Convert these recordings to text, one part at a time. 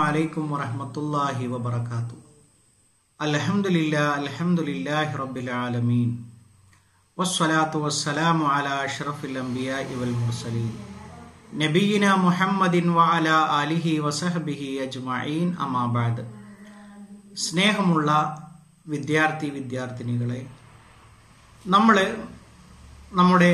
عليكم ورحمة الله وبركاته الحمد لله الحمد لله رب العالمين والصلاة والسلام على أشرف الأنبياء والمرسلين നബീന മുഹമ്മദിൻ വഅല ആലിഹി വസഹബിഹി അജ്മഈൻ അമാ ബഅദ് സ്നേഹമുള്ള വിദ്യാർത്ഥി വിദ്യാർത്ഥിനികളെ നമ്മൾ നമ്മുടെ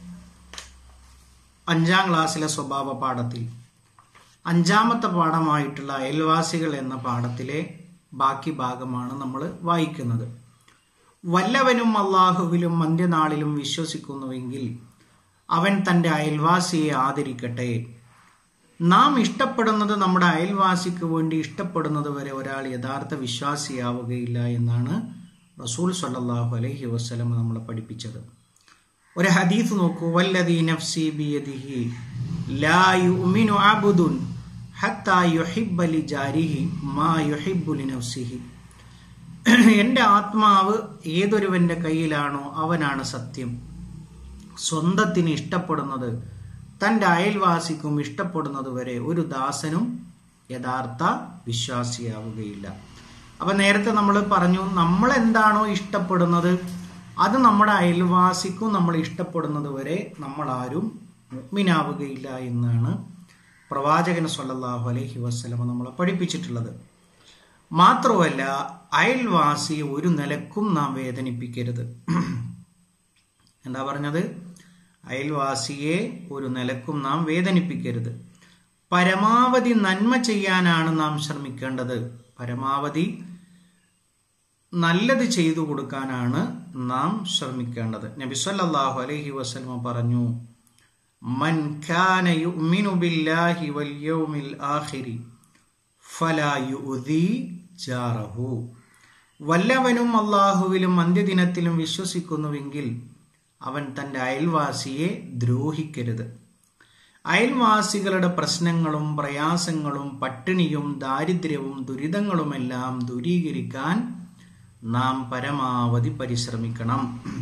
അഞ്ചാം ക്ലാസ്സിലെ സ്വഭാവ പാഠത്തിൽ അഞ്ചാമത്തെ പാഠമായിട്ടുള്ള അയൽവാസികൾ എന്ന പാഠത്തിലെ ബാക്കി ഭാഗമാണ് നമ്മൾ വായിക്കുന്നത് വല്ലവനും അള്ളാഹുവിലും അന്ത്യനാളിലും വിശ്വസിക്കുന്നുവെങ്കിൽ അവൻ തൻ്റെ അയൽവാസിയെ ആദരിക്കട്ടെ നാം ഇഷ്ടപ്പെടുന്നത് നമ്മുടെ അയൽവാസിക്ക് വേണ്ടി ഇഷ്ടപ്പെടുന്നത് വരെ ഒരാൾ യഥാർത്ഥ വിശ്വാസിയാവുകയില്ല എന്നാണ് റസൂൽ സല്ലല്ലാഹു അലൈഹി വസ്ലം നമ്മളെ പഠിപ്പിച്ചത് ഒരു ഹദീഫ് നോക്കൂ വല്ലദീ നഫ്സി ബിയദിഹി ലാ യുഅ്മിനു അബ്ദുൻ ഹത്താ യുഹിബ്ബ ലിജാരിഹി മാ യുഹിബ്ബു ലിനഫ്സിഹി എൻ്റെ ആത്മാവ് ഏതൊരുവന്റെ കയ്യിലാണോ അവനാണ് സത്യം സ്വന്തത്തിന് ഇഷ്ടപ്പെടുന്നത് തൻ്റെ അയൽവാസിക്കും ഇഷ്ടപ്പെടുന്നത് വരെ ഒരു ദാസനും യഥാർത്ഥ വിശ്വാസിയാവുകയില്ല അപ്പൊ നേരത്തെ നമ്മൾ പറഞ്ഞു നമ്മൾ എന്താണോ ഇഷ്ടപ്പെടുന്നത് അത് നമ്മുടെ അയൽവാസിക്കും നമ്മൾ ഇഷ്ടപ്പെടുന്നത് വരെ നമ്മൾ ആരും മുഗ്മിനാവുകയില്ല എന്നാണ് പ്രവാചകൻ സല്ലല്ലാഹു അലൈഹി വസ്ലമ നമ്മളെ പഠിപ്പിച്ചിട്ടുള്ളത് മാത്രമല്ല അയൽവാസിയെ ഒരു നിലക്കും നാം വേദനിപ്പിക്കരുത് എന്താ പറഞ്ഞത് അയൽവാസിയെ ഒരു നിലക്കും നാം വേദനിപ്പിക്കരുത് പരമാവധി നന്മ ചെയ്യാനാണ് നാം ശ്രമിക്കേണ്ടത് പരമാവധി നല്ലത് ചെയ്തു കൊടുക്കാനാണ് നാം ശ്രമിക്കേണ്ടത് നബി സല്ലല്ലാഹു അലൈഹി വസല്ലമ പറഞ്ഞു മൻ കാന യുഅ്മിനു ബില്ലാഹി വൽ യൗമിൽ ആഖിരി ഫലാ യുഅ്ദി ജാറഹു വല്ലവനും അള്ളാഹുവിലും അന്ത്യദിനത്തിലും വിശ്വസിക്കുന്നുവെങ്കിൽ അവൻ തൻ്റെ അയൽവാസിയെ ദ്രോഹിക്കരുത് അയൽവാസികളുടെ പ്രശ്നങ്ങളും പ്രയാസങ്ങളും പട്ടിണിയും ദാരിദ്ര്യവും ദുരിതങ്ങളുമെല്ലാം ദൂരീകരിക്കാൻ നാം പരമാവധി പരിശ്രമിക്കണം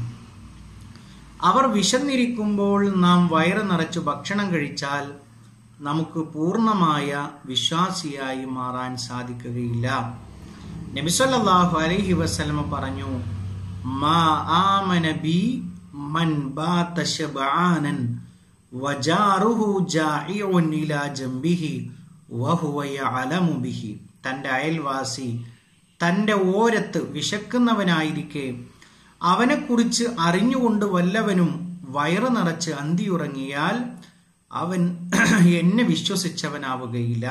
അവർ വിശന്നിരിക്കുമ്പോൾ നാം വയറ് നിറച്ചു ഭക്ഷണം കഴിച്ചാൽ നമുക്ക് പൂർണ്ണമായ വിശ്വാസിയായി മാറാൻ സാധിക്കുകയില്ല നബിസല്ലാഹു അലൈഹി വസല്ലമ പറഞ്ഞു മാ ആമന ബി മൻ ബാത ശബആനൻ വജാറുഹു ജാഇഉൻ ഇലാ ജംബിഹി വഹുവ യഅലമു ബിഹി തന്റെ അയൽവാസി തന്റെ ഓരത്ത് വിശക്കുന്നവനായിരിക്കെ അവനെക്കുറിച്ച് അറിഞ്ഞുകൊണ്ട് വല്ലവനും വയറ് നിറച്ച് അന്തിയുറങ്ങിയാൽ അവൻ എന്നെ വിശ്വസിച്ചവനാവുകയില്ല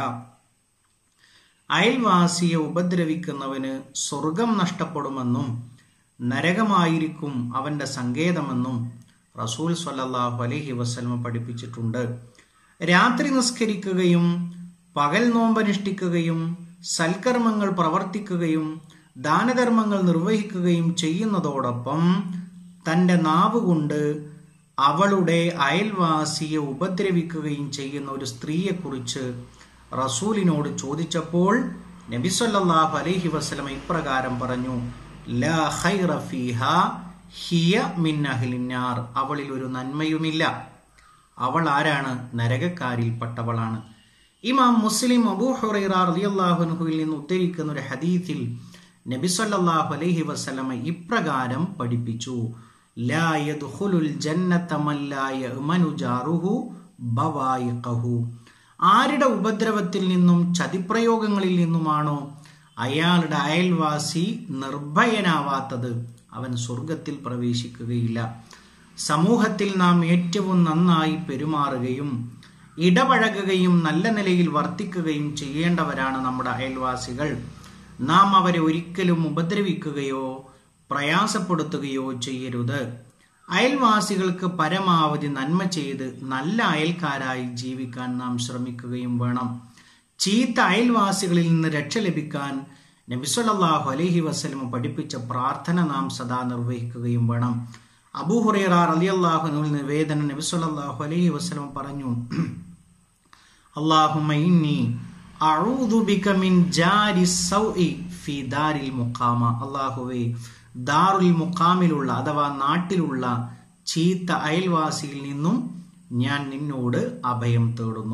അയൽവാസിയെ ഉപദ്രവിക്കുന്നവന് സ്വർഗം നഷ്ടപ്പെടുമെന്നും നരകമായിരിക്കും അവന്റെ സങ്കേതമെന്നും റസൂൽ സല്ലല്ലാഹു അലൈഹി വസല്ലമ പഠിപ്പിച്ചിട്ടുണ്ട് രാത്രി നിസ്കരിക്കുകയും പകൽ നോമ്പനുഷ്ഠിക്കുകയും സൽക്കർമ്മങ്ങൾ പ്രവർത്തിക്കുകയും ദാനധർമ്മങ്ങൾ നിർവഹിക്കുകയും ചെയ്യുന്നതോടൊപ്പം തന്റെ നാവ് കൊണ്ട് അവളുടെ അയൽവാസിയെ ഉപദ്രവിക്കുകയും ചെയ്യുന്ന ഒരു സ്ത്രീയെക്കുറിച്ച് റസൂലിനോട് ചോദിച്ചപ്പോൾ നബിസല്ലാഹു അലൈഹി വസ്ലമ ഇപ്രകാരം പറഞ്ഞു ലാ ഖൈറ ഫീഹ ഹിയ മിൻ അഹ്ലിന്നാർ അവളിൽ ഒരു നന്മയുമില്ല അവൾ ആരാണ് നരകക്കാരിൽപ്പെട്ടവളാണ് ഇമാം മുസ്ലിം അബൂ ഹുറൈറ റളിയല്ലാഹുവിൽ നിന്ന് ഉദ്ധരിക്കുന്ന ഒരു ഹദീസിൽ നബി സല്ലല്ലാഹു അലൈഹി വസല്ലമ ഇപ്രകാരം പഠിപ്പിച്ചു ലാ യദ്ഖുലുൽ ജന്നത മൻ ലാ യഅ്മനു ജാറുഹു ബവായിഖഹു ആരുടെ ഉപദ്രവത്തിൽ നിന്നും ചതിപ്രയോഗങ്ങളിൽ നിന്നുമാണോ അയാളുടെ അയൽവാസി നിർഭയനാവാത്തത് അവൻ സ്വർഗത്തിൽ പ്രവേശിക്കുകയില്ല സമൂഹത്തിൽ നാം ഏറ്റവും നന്നായി പെരുമാറുകയും ഇടപഴകുകയും നല്ല നിലയിൽ വർത്തിക്കുകയും ചെയ്യേണ്ടവരാണ് നമ്മുടെ അയൽവാസികൾ നാം അവരെ ഒരിക്കലും ഉപദ്രവിക്കുകയോ പ്രയാസപ്പെടുത്തുകയോ ചെയ്യരുത് അയൽവാസികൾക്ക് പരമാവധി നന്മ ചെയ്ത് നല്ല അയൽക്കാരായി ജീവിക്കാൻ നാം ശ്രമിക്കുകയും വേണം ചീത്ത അയൽവാസികളിൽ നിന്ന് രക്ഷ ലഭിക്കാൻ നബിസ്വല്ലാഹു അലൈഹി വസ്ലമ പഠിപ്പിച്ച പ്രാർത്ഥന നാം സദാ നിർവഹിക്കുകയും വേണം അബൂഹുറൈറ റളിയല്ലാഹുവിൽ നിവേദനം നബിസ്വല്ലാഹു അലൈഹി വസ്ലമ പറഞ്ഞു അള്ളാഹുമ്മ ഇന്നി അഊദു ബിക മിൻ ജാരി സൗഇ ഫി ദാരിൽ മുഖാമ അള്ളാഹുവേ ദാറുൽ മുഖാമിലുള്ള അഥവാ നാട്ടിലുള്ള ചീത്ത അയൽവാസിയിൽ നിന്നും ഞാൻ നിന്നോട് അഭയം തേടുന്നു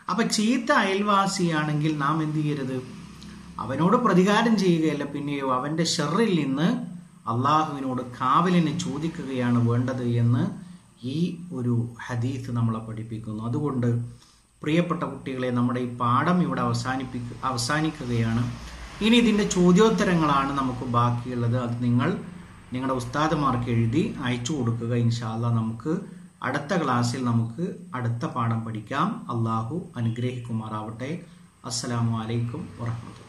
അപ്പൊ ചീത്ത അയൽവാസിയാണെങ്കിൽ നാം എന്ത് ചെയ്യരുത് അവനോട് പ്രതികാരം ചെയ്യുകയല്ല പിന്നെയോ അവന്റെ ഷെറിൽ നിന്ന് അള്ളാഹുവിനോട് കാവലിനെ ചോദിക്കുകയാണ് വേണ്ടത് എന്ന് ഈ ഒരു ഹദീത്ത് നമ്മളെ പഠിപ്പിക്കുന്നു അതുകൊണ്ട് പ്രിയപ്പെട്ട കുട്ടികളെ നമ്മുടെ ഈ പാഠം ഇവിടെ അവസാനിപ്പിക്ക അവസാനിക്കുകയാണ് ഇനി ഇതിൻ്റെ ചോദ്യോത്തരങ്ങളാണ് നമുക്ക് ബാക്കിയുള്ളത് അത് നിങ്ങൾ നിങ്ങളുടെ ഉസ്താദുമാർക്ക് എഴുതി അയച്ചു കൊടുക്കുക ഇൻഷാല്ല നമുക്ക് അടുത്ത ക്ലാസ്സിൽ നമുക്ക് അടുത്ത പാഠം പഠിക്കാം അള്ളാഹു അനുഗ്രഹിക്കുമാറാവട്ടെ അസ്സലാമു അലൈക്കും വറഹമത്തുള്ള